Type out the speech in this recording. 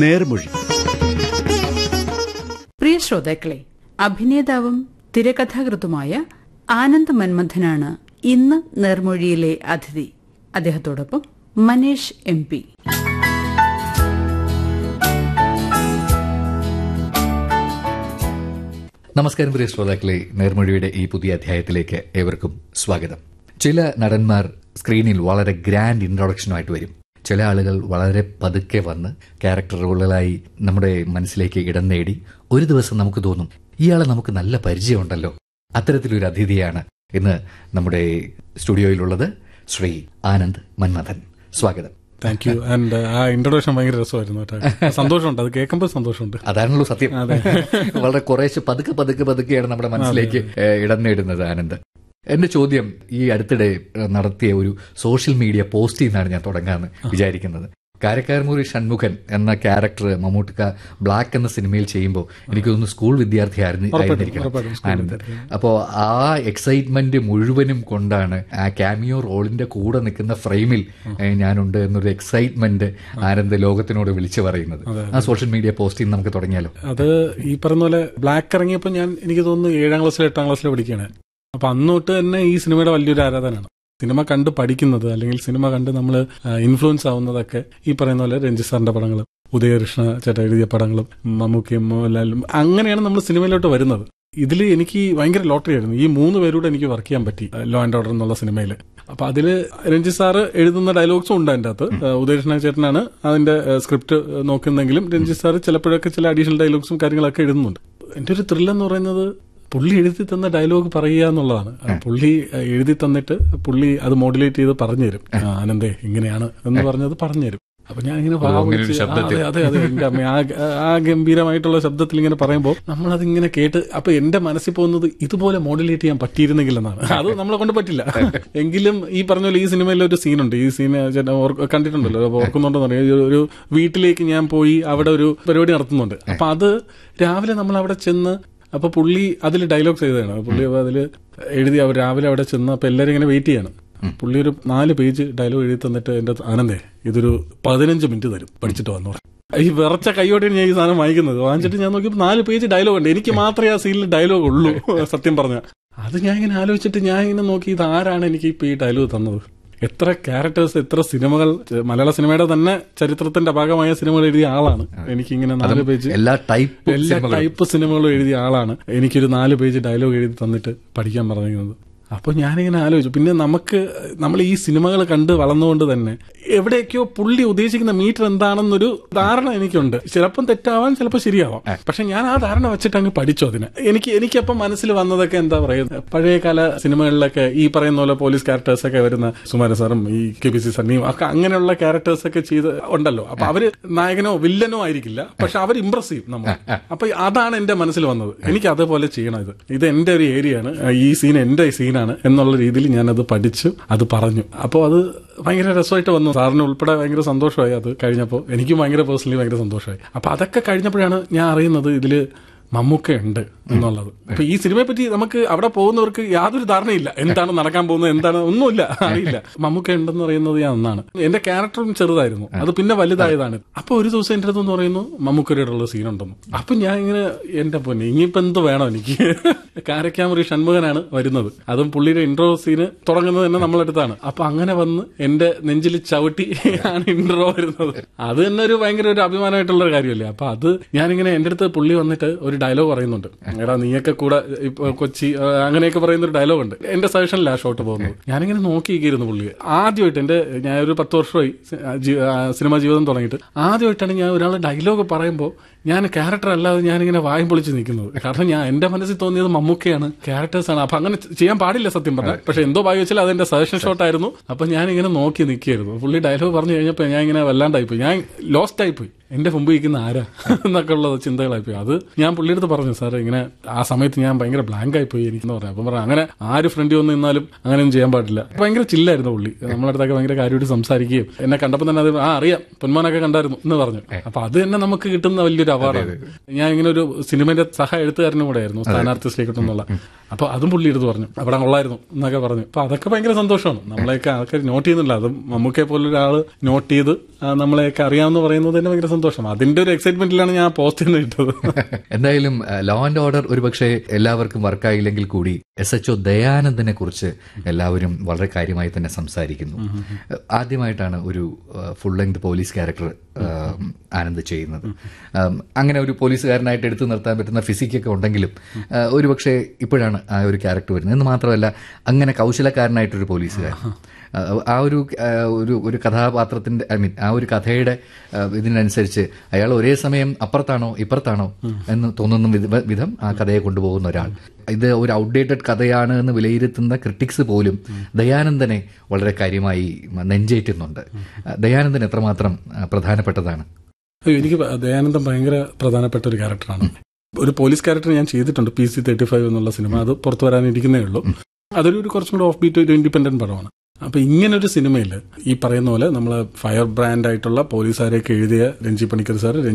നേർമൊഴി പ്രിയ ശ്രോതാക്കളെ അഭിനേതാവും തിരക്കഥാകൃത്തുമായ ആനന്ദ് മന്മഥനാണ് ഇന്ന് നേർമൊഴിയിലെ അതിഥി അദ്ദേഹത്തോടൊപ്പം മനേഷ് എം പി നമസ്കാരം പ്രിയ ശ്രോതാക്കളെ നേർമൊഴിയുടെ ഈ പുതിയ അധ്യായത്തിലേക്ക് ഏവർക്കും സ്വാഗതം ചില നടന്മാർ സ്ക്രീനിൽ വളരെ ഗ്രാൻഡ് ഇൻട്രൊഡക്ഷനുമായിട്ട് വരും ചില ആളുകൾ വളരെ പതുക്കെ വന്ന് ക്യാരക്ടർ റോളുകളായി നമ്മുടെ മനസ്സിലേക്ക് ഇടം നേടി ഒരു ദിവസം നമുക്ക് തോന്നും ഇയാളെ നമുക്ക് നല്ല പരിചയമുണ്ടല്ലോ അത്തരത്തിലൊരു അതിഥിയാണ് ഇന്ന് നമ്മുടെ സ്റ്റുഡിയോയിലുള്ളത് ശ്രീ ആനന്ദ് മന്മഥൻ സ്വാഗതം thank you and uh introduction ഭയങ്കര രസമായിരുന്നു കേട്ടോ സന്തോഷമുണ്ട് അത് കേൾക്കുമ്പോൾ സന്തോഷമുണ്ട് അതാണല്ലോ സത്യം വളരെ കുറേശ്ശെ പതുക്കെ പതുക്കെ പതുക്കെയാണ് നമ്മുടെ മനസ്സിലേക്ക് ഏഹ്, ഇടം നേടുന്നത് ആനന്ദ് എന്റെ ചോദ്യം ഈ അടുത്തിടെ ഏഹ്, നടത്തിയ ഒരു സോഷ്യൽ മീഡിയ പോസ്റ്റിൽ നിന്നാണ് ഞാൻ തുടങ്ങാന്ന് വിചാരിക്കുന്നത് കാരക്കാർമുറി ഷൺമുഖൻ എന്ന ക്യാരക്ടർ മമ്മൂട്ടിക്ക ബ്ലാക്ക് എന്ന സിനിമയിൽ ചെയ്യുമ്പോൾ എനിക്ക് തോന്നുന്നു സ്കൂൾ വിദ്യാർത്ഥി ആയിരുന്നിരിക്കണം ഉറപ്പായിട്ടും സ്കൂൾ ആനന്ദ് അപ്പോൾ ആ എക്സൈറ്റ്മെന്റ് മുഴുവനും കൊണ്ടാണ് ആ ക്യാമിയോ റോളിന്റെ കൂടെ നിൽക്കുന്ന ഫ്രെയിമിൽ ഏഹ്, ഞാനുണ്ട് എന്നൊരു എക്സൈറ്റ്മെന്റ് ആനന്ദ് ലോകത്തിനോട് വിളിച്ചു പറയുന്നത് ആ സോഷ്യൽ മീഡിയ പോസ്റ്റിൽ നിന്ന് നമുക്ക് തുടങ്ങിയാലോ അത് ഈ പറഞ്ഞ പോലെ ബ്ലാക്ക് ഇറങ്ങിയപ്പോൾ ഞാൻ എനിക്ക് തോന്നുന്നു ഏഴാം ക്ലാസ്സിലോ എട്ടാം ക്ലാസ്സിലോ പഠിക്കുകയാണ് അപ്പൊ അന്ന് തൊട്ട് തന്നെ ഈ സിനിമയുടെ വലിയൊരു ആരാധനയാണ് സിനിമ കണ്ട് പഠിക്കുന്നത് അല്ലെങ്കിൽ സിനിമ കണ്ട് നമ്മൾ ഇൻഫ്ലുവൻസ് ആവുന്നതൊക്കെ ഈ പറയുന്ന പോലെ രഞ്ജിത് സാറിന്റെ പടങ്ങളും ഉദയകൃഷ്ണ ചേട്ടൻ എഴുതിയ പടങ്ങളും മമ്മൂക്കിയും മോഹൻലാലും അങ്ങനെയാണ് നമ്മൾ സിനിമയിലോട്ട് വരുന്നത് ഇതിൽ എനിക്ക് ഭയങ്കര ലോട്ടറി ആയിരുന്നു ഈ മൂന്ന് പേരോട് എനിക്ക് വർക്ക് ചെയ്യാൻ പറ്റി ലോ ആൻഡ് ഓർഡർ എന്നുള്ള സിനിമയിൽ അപ്പൊ അതില് രഞ്ജിത് സാറ് എഴുതുന്ന ഡയലോഗ്സും ഉണ്ട് അതിന്റെ അകത്ത് ഉദയകൃഷ്ണ ചേട്ടനാണ് അതിന്റെ സ്ക്രിപ്റ്റ് നോക്കുന്നെങ്കിലും രഞ്ജിത് സാറ് ചിലപ്പോഴൊക്കെ ചില അഡീഷണൽ ഡയലോഗ്സും കാര്യങ്ങളൊക്കെ എഴുതുന്നുണ്ട് എന്റെ ഒരു ത്രില്ല് എന്ന് പറയുന്നത് പുള്ളി എഴുതി തന്ന ഡയലോഗ് പറയുക എന്നുള്ളതാണ് ആ, പുള്ളി ആ, എഴുതി തന്നിട്ട് പുള്ളി അത് മോഡുലേറ്റ് ചെയ്ത് പറഞ്ഞു തരും ആ, ആനന്ദേ ഇങ്ങനെയാണ് എന്ന് പറഞ്ഞത് പറഞ്ഞു തരും അപ്പൊ ഞാൻ ഇങ്ങനെ വാ അങ്ങനെ ഒരു വിളിച്ച്, ആ, ശബ്ദത്തിൽ. അതെ അതെ അതെ എന്റെ അമ്മ ആ ആ ഗംഭീരമായിട്ടുള്ള ശബ്ദത്തിൽ ഇങ്ങനെ പറയുമ്പോൾ നമ്മളതിങ്ങനെ കേട്ട് അപ്പൊ എന്റെ മനസ്സിൽ പോകുന്നത് ഇതുപോലെ മോഡുലേറ്റ് ചെയ്യാൻ പറ്റിയിരുന്നെങ്കിൽ എന്നാണ് അത് നമ്മളെ കൊണ്ട് പറ്റില്ല എങ്കിലും ഈ പറഞ്ഞ പോലെ ഈ സിനിമയിൽ ഒരു സീനുണ്ട് ഈ സീൻ ചേട്ടൻ ഓർക്ക്- കണ്ടിട്ടുണ്ടല്ലോ അപ്പൊ ഓർക്കുന്നുണ്ടോ അറിയാം ഒരു വീട്ടിലേക്ക് ഞാൻ പോയി അവിടെ ഒരു പരിപാടി നടത്തുന്നുണ്ട് അപ്പൊ അത് രാവിലെ നമ്മൾ അവിടെ ചെന്ന് അപ്പൊ പുള്ളി അതിൽ ഡയലോഗ്സ് എഴുതുകയാണ് പുള്ളി അപ്പൊ അതില് എഴുതി അവർ രാവിലെ അവിടെ ചെന്ന് അപ്പൊ എല്ലാരും ഇങ്ങനെ വെയിറ്റ് ചെയ്യാണ് പുള്ളി ഒരു നാല് പേജ് ഡയലോഗ് എഴുതി തന്നിട്ട് എന്റെ ആനന്ദേ ഇതൊരു പതിനഞ്ച് മിനിറ്റ് തരും പഠിച്ചിട്ട് വന്നു ഈ വിറച്ച കൈയോടെയാണ് ഞാൻ ഈ സാധനം വാങ്ങിക്കുന്നത് വാങ്ങിച്ചിട്ട് ഞാൻ നോക്കിയപ്പോൾ നാല് പേജ് ഡയലോഗ് ഉണ്ട് എനിക്ക് മാത്രമേ ആ സീനിൽ ഡയലോഗ് ഉള്ളൂ സത്യം പറഞ്ഞ അത് ഞാൻ ഇങ്ങനെ ആലോചിച്ചിട്ട് ഞാൻ ഇങ്ങനെ നോക്കി ഇത് ആരാണ് എനിക്ക് ഇപ്പൊ ഈ ഡയലോഗ് തന്നത് എത്ര ക്യാരക്ടേഴ്സ് എത്ര സിനിമകൾ മലയാള സിനിമയുടെ തന്നെ ചരിത്രത്തിന്റെ ഭാഗമായ സിനിമകൾ എഴുതിയ ആളാണ് എനിക്കിങ്ങനെ നാല് പേജ് എല്ലാ ടൈപ്പ് എല്ലാ ടൈപ്പ് സിനിമകളും എഴുതിയ ആളാണ് എനിക്കൊരു നാല് പേജ് ഡയലോഗ് എഴുതി തന്നിട്ട് പഠിക്കാൻ പറഞ്ഞിരുന്നത് അപ്പൊ ഞാനിങ്ങനെ ആലോചിച്ചു പിന്നെ നമുക്ക് നമ്മൾ ഈ സിനിമകൾ കണ്ട് വളർന്നുകൊണ്ട് തന്നെ എവിടെയൊക്കെയോ പുള്ളി ഉദ്ദേശിക്കുന്ന മീറ്റർ എന്താണെന്നൊരു ധാരണ എനിക്കുണ്ട് ചിലപ്പം തെറ്റാവാൻ ചിലപ്പോൾ ശരിയാവാം പക്ഷെ ഞാൻ ആ ധാരണ വെച്ചിട്ട് അങ്ങ് പഠിച്ചു അതിന് എനിക്ക് എനിക്കപ്പം മനസ്സിൽ വന്നതൊക്കെ എന്താ പറയുക പഴയകാല സിനിമകളിലൊക്കെ ഈ പറയുന്ന പോലെ പോലീസ് ക്യാരക്ടേഴ്സ് ഒക്കെ വരുന്ന സുമാര സാറും ഈ കെ പി സി സണ്ണിയും ഒക്കെ അങ്ങനെയുള്ള ക്യാരക്ടേഴ്സ് ഒക്കെ ചെയ്ത് ഉണ്ടല്ലോ അപ്പൊ അവര് നായകനോ വില്ലനോ ആയിരിക്കില്ല പക്ഷെ അവർ ഇംപ്രസ് ചെയ്യും നമ്മൾ അപ്പൊ അതാണ് എന്റെ മനസ്സിൽ വന്നത് എനിക്ക് അതേപോലെ ചെയ്യണം ഇത് ഇത് എന്റെ ഒരു ഏരിയയാണ് ഈ സീൻ എന്റെ സീനാണ് എന്നുള്ള രീതിയിൽ ഞാനത് പഠിച്ചു അത് പറഞ്ഞു അപ്പോൾ അത് ഭയങ്കര രസമായിട്ട് വന്നു സാറിന് ഉൾപ്പെടെ ഭയങ്കര സന്തോഷമായി അത് കഴിഞ്ഞപ്പോൾ എനിക്കും ഭയങ്കര പേഴ്സണലി ഭയങ്കര സന്തോഷമായി അപ്പൊ അതൊക്കെ കഴിഞ്ഞപ്പോഴാണ് ഞാൻ അറിയുന്നത് ഇതില് മമ്മൂക്ക ഉണ്ട് എന്നുള്ളത് അപ്പൊ ഈ സിനിമയെ പറ്റി നമുക്ക് അവിടെ പോകുന്നവർക്ക് യാതൊരു ധാരണയില്ല എന്താണ് നടക്കാൻ പോകുന്നത് എന്താണ് ഒന്നുമില്ല അറിയില്ല മമ്മൂക്ക ഉണ്ടെന്ന് പറയുന്നത് ഞാൻ ഒന്നാണ് എന്റെ ക്യാരക്ടറും ചെറുതായിരുന്നു അത് പിന്നെ വലുതായതാണ് അപ്പൊ ഒരു ദിവസം എന്റെ അടുത്തെന്ന് പറയുന്നു മമ്മൂക്കരയോടുള്ള സീൻ ഉണ്ടെന്ന് അപ്പൊ ഞാൻ ഇങ്ങനെ എന്റെ പൊന്നെ ഇനിയിപ്പോ എന്ത് വേണം എനിക്ക് കാരക്കാമുറി ഷൺമുഖനാണ് വരുന്നത് അതും പുള്ളിയുടെ ഇൻട്രോ സീന് തുടങ്ങുന്നത് തന്നെ നമ്മളെടുത്താണ് അപ്പൊ അങ്ങനെ വന്ന് എന്റെ നെഞ്ചിൽ ചവിട്ടി ആണ് ഇൻട്രോ വരുന്നത് അത് തന്നെ ഒരു ഭയങ്കര ഒരു അഭിമാനമായിട്ടുള്ള ഒരു കാര്യമല്ലേ അപ്പൊ അത് ഞാനിങ്ങനെ എന്റെ അടുത്ത് പുള്ളി വന്നിട്ട് ഒരു ഡയലോഗ് പറയുന്നുണ്ട് എടാ നീയൊക്കെ കൂടെ ഇപ്പൊ കൊച്ചി ആ, അങ്ങനെയൊക്കെ പറയുന്ന ഒരു ഡയലോഗ് ഉണ്ട് എന്റെ സജഷനിലാ ഷോട്ട് പോകുന്നത് ഞാനിങ്ങനെ നോക്കിയിരിക്കുന്നു പുള്ളി ആദ്യമായിട്ട് എന്റെ ഞാൻ ഒരു പത്ത് വർഷമായി സി- ആ, ജീ- ആ, സിനിമാ ജീവിതം തുടങ്ങിയിട്ട് ആദ്യമായിട്ടാണ് ഞാൻ ഒരാൾ ഡയലോഗ് പറയുമ്പോൾ ഞാൻ ക്യാരക്ടർ അല്ലാതെ ഞാനിങ്ങനെ വായും പൊളിച്ച് നിൽക്കുന്നത് കാരണം ഞാൻ എന്റെ മനസ്സിൽ തോന്നിയത് മമ്മൂക്കയാണ് ക്യാരക്ടേഴ്സ് ആണ് അപ്പൊ അങ്ങനെ ചെയ്യാൻ പാടില്ല സത്യം പറഞ്ഞാൽ പക്ഷെ എന്തോ ഭാഗ്യം വെച്ചാൽ അതെന്റെ സജഷൻ ഷോട്ട് ആയിരുന്നു അപ്പൊ ഞാൻ ഇങ്ങനെ നോക്കി നിൽക്കുകയായിരുന്നു പുള്ളി ഡയലോഗ് പറഞ്ഞു കഴിഞ്ഞപ്പോൾ ഞാൻ ഇങ്ങനെ വല്ലാണ്ടായിപ്പോയി ഞാൻ ലോസ്റ്റ് ആയിപ്പോയി എന്റെ മുമ്പ് ഇരിക്കുന്ന ആരാ എന്നൊക്കെ ഉള്ള ചിന്തകളായിപ്പോയി അത് ഞാൻ പുള്ളിയുടെ അടുത്ത് പറഞ്ഞു സാർ ഇങ്ങനെ ആ സമയത്ത് ഞാൻ ഭയങ്കര ബ്ലാങ്ക് ആയിപ്പോയി എനിക്കെന്ന് പറഞ്ഞു അപ്പം പറഞ്ഞു അങ്ങനെ ആര് ഫ്രണ്ട് വന്ന് നിന്നാലും അങ്ങനെയൊന്നും ചെയ്യാൻ പാടില്ല ഭയങ്കര ചില്ലായിരുന്നു പുള്ളി നമ്മളെ അടുത്തൊക്കെ ഭയങ്കര കാര്യമായിട്ട് സംസാരിക്കുകയും എന്നെ കണ്ടപ്പോൾ തന്നെ അത് ആ അറിയാം പൊന്മാനൊക്കെ കണ്ടായിരുന്നു എന്ന് പറഞ്ഞു അപ്പൊ അത് തന്നെ നമുക്ക് കിട്ടുന്ന വലിയൊരു അവാർഡാണ് ഞാൻ ഇങ്ങനെ ഒരു സിനിമയുടെ സഹ എഴുത്തുകാരനും കൂടെ ആയിരുന്നു സ്ഥാനാർത്ഥി ശ്രീകൃഷ്ണന്നുള്ള അപ്പൊ അതും പുള്ളി എടുത്ത് പറഞ്ഞു അവിടെ കൊള്ളായിരുന്നു എന്നൊക്കെ പറഞ്ഞു അപ്പൊ അതൊക്കെ ഭയങ്കര സന്തോഷമാണ് നമ്മളെയൊക്കെ ആൾക്കാർ നോട്ട് ചെയ്യുന്നില്ല അതും മമ്മൂക്കെ പോലൊരാള് നോട്ട് ചെയ്ത് ആ, നമ്മളെയൊക്കെ അറിയാമെന്ന് പറയുന്നത് തന്നെ ഭയങ്കര സന്തോഷം സന്തോഷം അതിന്റെ ഒരു എക്സൈറ്റ്മെന്റിലാണ് ഞാൻ ആ പോസ്റ്റ് തന്നെ ഇട്ടത് എന്തായാലും ലോ ആൻഡ് ഓർഡർ ഒരുപക്ഷെ എല്ലാവർക്കും വർക്കായില്ലെങ്കിൽ കൂടി എസ് എച്ച് ഒ ദയാനന്ദനെ കുറിച്ച് എല്ലാവരും വളരെ കാര്യമായി തന്നെ സംസാരിക്കുന്നു ആദ്യമായിട്ടാണ് ഒരു full length police character Anand ചെയ്യുന്നത് ഉം, അങ്ങനെ ഒരു പോലീസുകാരനായിട്ട് എടുത്തു നിർത്താൻ പറ്റുന്ന ഫിസിക്കൊക്കെ ഉണ്ടെങ്കിലും ആ, ഒരുപക്ഷെ ഇപ്പോഴാണ് ആ ഒരു ക്യാരക്ടർ വരുന്നത് എന്ന് മാത്രമല്ല അങ്ങനെ കൗശലക്കാരനായിട്ടൊരു പോലീസുകാരൻ ആ, ആ ഒരു ആ, ഒരു ഒരു കഥാപാത്രത്തിന്റെ ഐ മീൻ ആ ഒരു കഥയുടെ ആ, ഇതിനനുസരിച്ച് അയാൾ ഒരേ സമയം അപ്പുറത്താണോ ഇപ്പുറത്താണോ എന്ന് തോന്നുന്ന വിധ- വിധം ആ കഥയെ കൊണ്ടുപോകുന്ന ഒരാൾ ഇത് ഒരു ഔട്ട്ഡേറ്റഡ് കഥയാണ് എന്ന് വിലയിരുത്തുന്ന ക്രിട്ടിക്സ് പോലും ദയാനന്ദനെ വളരെ കാര്യമായി നെഞ്ചേറ്റുന്നുണ്ട് ആ, ദയാനന്ദൻ എത്രമാത്രം ആ, പ്രധാനപ്പെട്ടതാണ് അയ്യോ എനിക്ക് ദയാനന്ദം ഭയങ്കര പ്രധാനപ്പെട്ട ഒരു ക്യാരക്ടറാണ് ഒരു പോലീസ് ക്യാരക്ടർ ഞാൻ ചെയ്തിട്ടുണ്ട് പി സി തേർട്ടി ഫൈവ് എന്നുള്ള സിനിമ അത് പുറത്തു വരാനിരിക്കുന്നേ ഉള്ളൂ അതൊരു ഒരു കുറച്ചും കൂടെ ഓഫ് ബീറ്റ് ഒരു ഇൻഡിപെൻഡന്റ് പടമാണ് അപ്പൊ ഇങ്ങനെ ഒരു സിനിമയിൽ ഈ പറയുന്ന പോലെ നമ്മൾ ഫയർ ബ്രാൻഡ് ആയിട്ടുള്ള പോലീസുകാരെയൊക്കെ എഴുതിയ രഞ്ജി പണിക്കർ സാർ